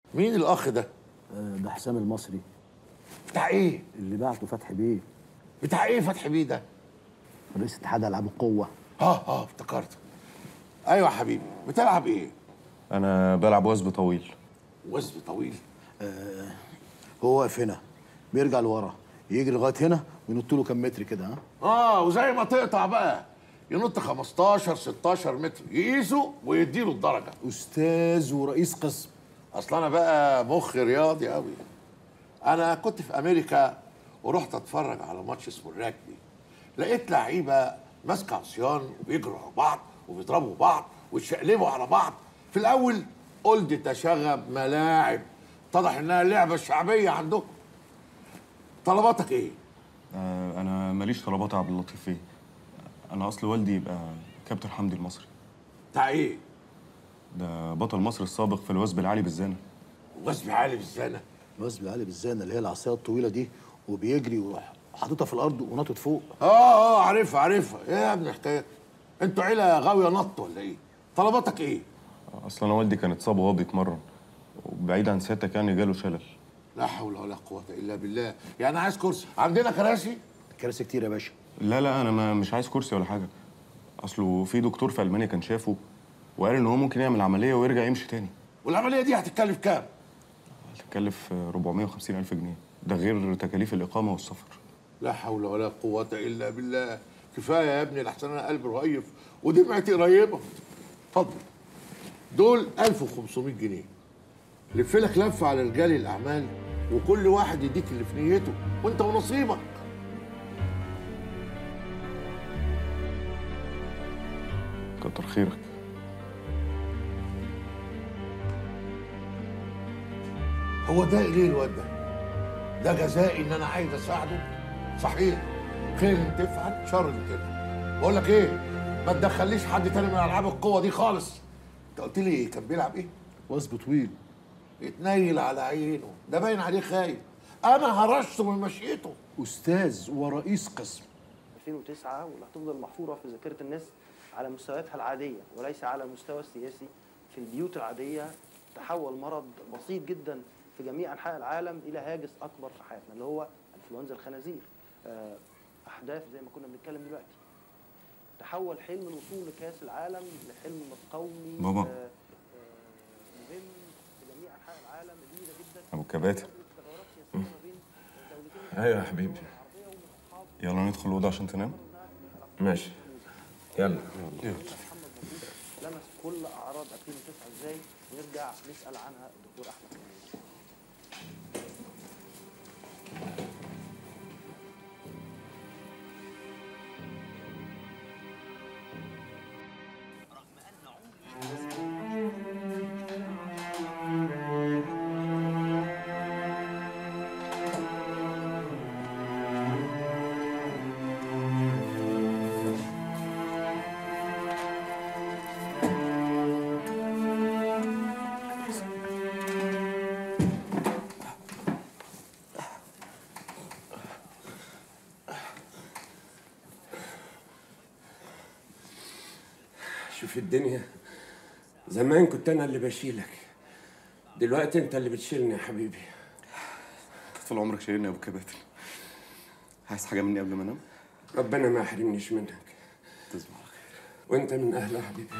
مين الاخ ده آه، ده حسام المصري بتاع ايه اللي بعته فتحي بيه بتاع ايه فتحي بيه ده رئيس اتحاد العاب القوه اه اه افتكرت ايوه يا حبيبي بتلعب ايه انا بلعب وثب طويل وزن طويل هو واقف هنا بيرجع لورا يجري لغايه هنا وينط له كام متر كده ها اه وزي ما تقطع بقى ينط 15 16 متر يقيسه ويديله الدرجه استاذ ورئيس قسم اصل انا بقى مخ رياضي قوي انا كنت في امريكا ورحت اتفرج على ماتش اسمه الراجبي لقيت لعيبه ماسكه عصيان وبيجروا على بعض وبيضربوا بعض ويتشقلبوا على بعض في الاول قلت تشغب ملاعب اتضح انها لعبه شعبيه عندهم طلباتك ايه آه، انا ماليش طلبات يا عبد اللطيف فيه انا اصل والدي يبقى كابتن حمدي المصري بتاع ايه ده بطل مصر السابق في الوثب العالي بالزانه وزن عالي بالزانه الوثب العالي بالزانه اللي هي العصايه الطويله دي وبيجري ويروح حاططها في الارض ونطت فوق اه اه عارفها عارفها ايه يا ابن حكايتك انتوا عيله غاويه نط ولا ايه طلباتك ايه اصل انا والدي كان اتصاب وهو بيتمرن وبعيد عن سيادتك يعني جاله شلل لا حول ولا قوه الا بالله يعني عايز كرسي عندنا كراسي كراسي كتير يا باشا لا لا انا ما مش عايز كرسي ولا حاجه اصله في دكتور في المانيا كان شافه وقال ان هو ممكن يعمل عمليه ويرجع يمشي تاني والعمليه دي هتتكلف كام هتكلف آه، 450 الف جنيه ده غير تكاليف الاقامه والسفر لا حول ولا قوه الا بالله كفايه يا ابني لحسن انا قلبي رهيف ودمعتي قريبه اتفضل دول 1500 جنيه لف لك لفه على رجال الاعمال وكل واحد يديك اللي في نيته وانت ونصيبك كتر خيرك هو ده ليه الواد ده؟ ده جزائي ان انا عايز اساعده؟ صحيح خير تفعل شر تفعل بقول لك ايه؟ ما تدخليش حد تاني من العاب القوه دي خالص انت قلت لي كان بيلعب ايه؟ وثب طويل يتنيل على عينه ده باين عليه خايف انا هرشته من مشيته استاذ ورئيس قسم 2009 واللي هتفضل محفورة في ذاكرة الناس على مستوياتها العادية وليس على المستوى السياسي في البيوت العادية تحول مرض بسيط جدا في جميع أنحاء العالم إلى هاجس أكبر في حياتنا اللي هو انفلونزا الخنازير آه، أحداث زي ما كنا بنتكلم دلوقتي تحول حلم الوصول لكأس العالم لحلم قومي بابا. آه، آه، مهم في جميع أنحاء العالم جديدة جدا ابو كباتن تغيرات سياسية ما بين دولتين ايوه يا حبيبي يلا ندخل الاوضه عشان تنام ماشي يلا لمس كل اعراض 2009 ازاي ونرجع نسال عنها الدكتور احمد كمال. شوف الدنيا زمان كنت انا اللي بشيلك دلوقتي انت اللي بتشيلني يا حبيبي طول عمرك شايلني يا ابو كباتن عايز حاجه مني قبل ما انام ربنا ما يحرمنيش منك تصبح على خير وانت من اهل يا حبيبي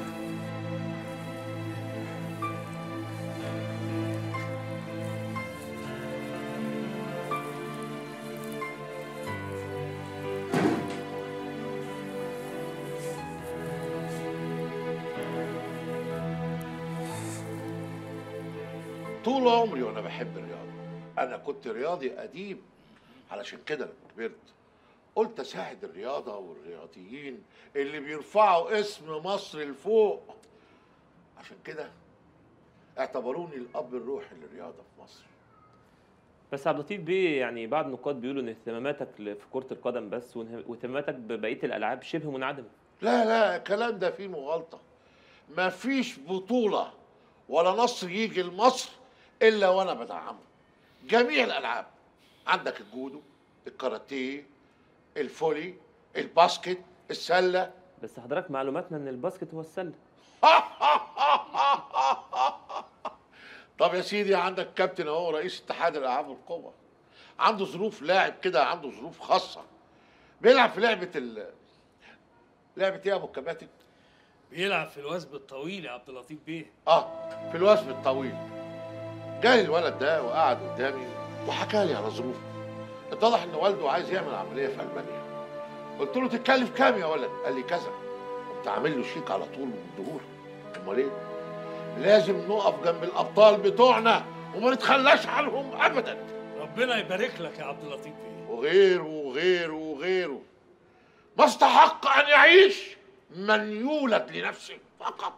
طول عمري وانا بحب الرياضه انا كنت رياضي قديم علشان كده لما كبرت قلت اساعد الرياضه والرياضيين اللي بيرفعوا اسم مصر لفوق عشان كده اعتبروني الاب الروحي للرياضه في مصر بس عبد اللطيف بيه يعني بعض النقاد بيقولوا ان اهتماماتك ل- في كرة القدم بس وانه- واهتماماتك ببقية الألعاب شبه منعدمة لا لا الكلام ده فيه مغالطه مفيش بطوله ولا نصر يجي لمصر الا وانا بدعمه جميع الالعاب عندك الجودو الكاراتيه الفولي الباسكت السله بس حضرتك معلوماتنا ان الباسكت هو السلة طب يا سيدي عندك كابتن اهو رئيس اتحاد الالعاب والقوه عنده ظروف لاعب كده عنده ظروف خاصه بيلعب في لعبه ال لعبه ايه يا ابو الكباتن بيلعب في الوثب الطويل يا عبد اللطيف بيه اه في الوثب الطويل جالي الولد ده وقعد قدامي وحكى لي على ظروفه اتضح ان والده عايز يعمل عمليه في المانيا قلت له تتكلف كام يا ولد قال لي كذا قمت عامل له شيك على طول ومديهوله امال ايه لازم نقف جنب الابطال بتوعنا وما نتخلاش عنهم ابدا ربنا يبارك لك يا عبد اللطيف بيه وغيره وغيره وغيره ما استحق ان يعيش من يولد لنفسه فقط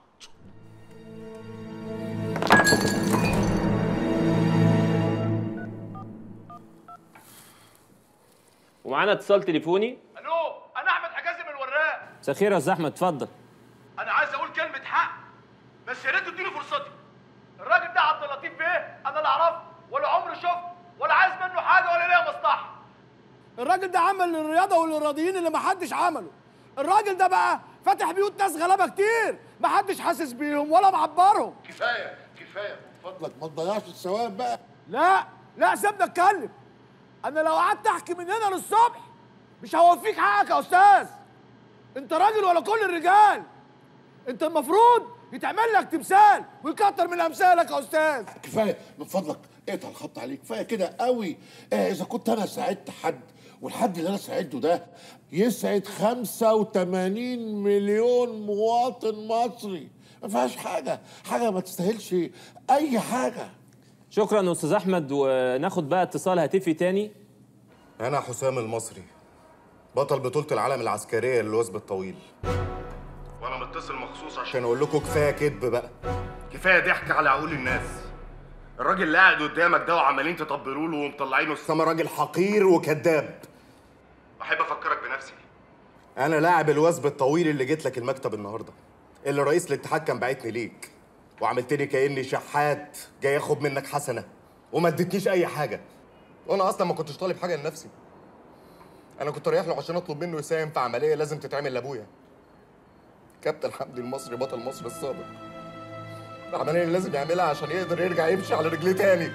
ومعانا اتصال تليفوني الو انا احمد حجازي من الوراق مساء الخير يا استاذ احمد اتفضل انا عايز اقول كلمه حق بس يا ريت تديني فرصتي الراجل ده عبد اللطيف بيه انا لا اعرفه ولا عمري شفته ولا عايز منه حاجه ولا ليا مصلحه الراجل ده عمل للرياضه وللرياضيين اللي محدش عمله الراجل ده بقى فاتح بيوت ناس غلابه كتير محدش حاسس بيهم ولا معبرهم كفايه كفايه من فضلك ما تضيعش الثواب بقى لا لا سيبنا اتكلم انا لو قعدت احكي من هنا للصبح مش هوفيك حقك يا استاذ انت راجل ولا كل الرجال انت المفروض يتعمل لك تمثال ويكتر من امثالك يا استاذ كفايه من فضلك اقطع الخط عليك كفايه كده قوي آه اذا كنت انا ساعدت حد والحد اللي انا ساعدته ده يسعد 85 مليون مواطن مصري ما فيهاش حاجه حاجه ما تستاهلش اي حاجه شكرا يا استاذ احمد وناخد بقى اتصال هاتفي تاني انا حسام المصري بطل بطولة العالم العسكرية للوثب الطويل وانا متصل مخصوص عشان اقول لكم كفاية كذب بقى كفاية ضحك على عقول الناس الراجل اللي قاعد قدامك ده وعمالين تطبلوا له ومطلعينه السما راجل حقير وكذاب احب افكرك بنفسي انا لاعب الوثب الطويل اللي جيت لك المكتب النهارده اللي رئيس الاتحاد كان باعتني ليك وعملتني كاني شحات جاي اخد منك حسنه وما اديتنيش اي حاجه وانا اصلا ما كنتش طالب حاجه لنفسي انا كنت رايح له عشان اطلب منه يساهم في عمليه لازم تتعمل لابويا كابتن حمدي المصري بطل مصر السابق العمليه اللي لازم يعملها عشان يقدر يرجع يمشي على رجليه تاني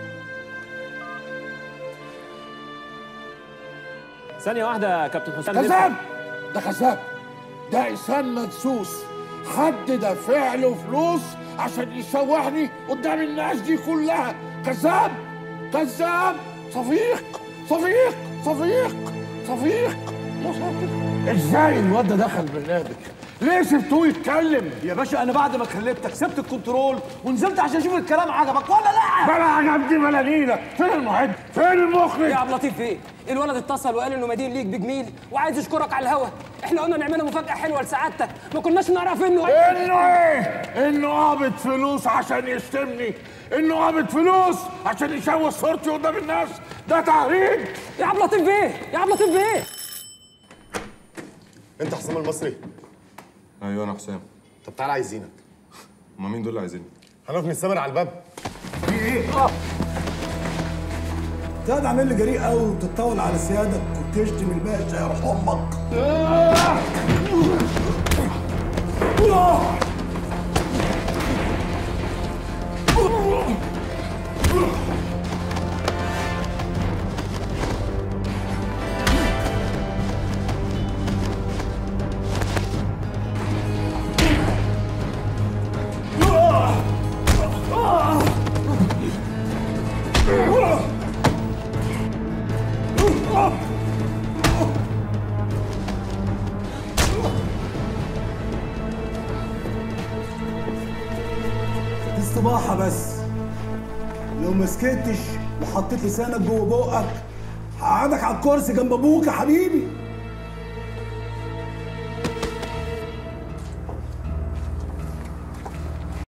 ثانيه واحده يا كابتن حسام كذاب ده كذاب ده انسان مدسوس حد دافع له فلوس عشان يشوهني قدام الناس دي كلها كذاب كذاب صفيق صفيق صفيق صفيق يا ساتر ازاي الواد ده دخل برنامج ليه سبتوه يتكلم يا باشا انا بعد ما كلمتك سبت الكنترول ونزلت عشان اشوف الكلام عجبك ولا لا بلا عجبني بلا نيلة فين المعد فين المخرج يا عبد اللطيف ايه؟ الولد اتصل وقال انه مدين ليك بجميل وعايز يشكرك على الهوا، احنا قلنا نعملها مفاجأة حلوة لسعادتك، ما كناش نعرف انه انه ايه انه قابض فلوس عشان يشتمني انه قابض فلوس عشان يشوه صورتي قدام الناس ده تهريج يا عبد اللطيف بيه؟ يا عبد اللطيف بيه؟ انت حسام المصري ايوه انا حسام طب تعالى عايزينك هما مين دول اللي عايزيني هنقف نستمر على الباب ده عامل لي جريء قوي وتتطاول على سيادك وتشتم الباشا يا روح امك دي استباحة بس لو ما سكتش وحطيت لسانك جوه بقك هقعدك على الكرسي جنب ابوك يا حبيبي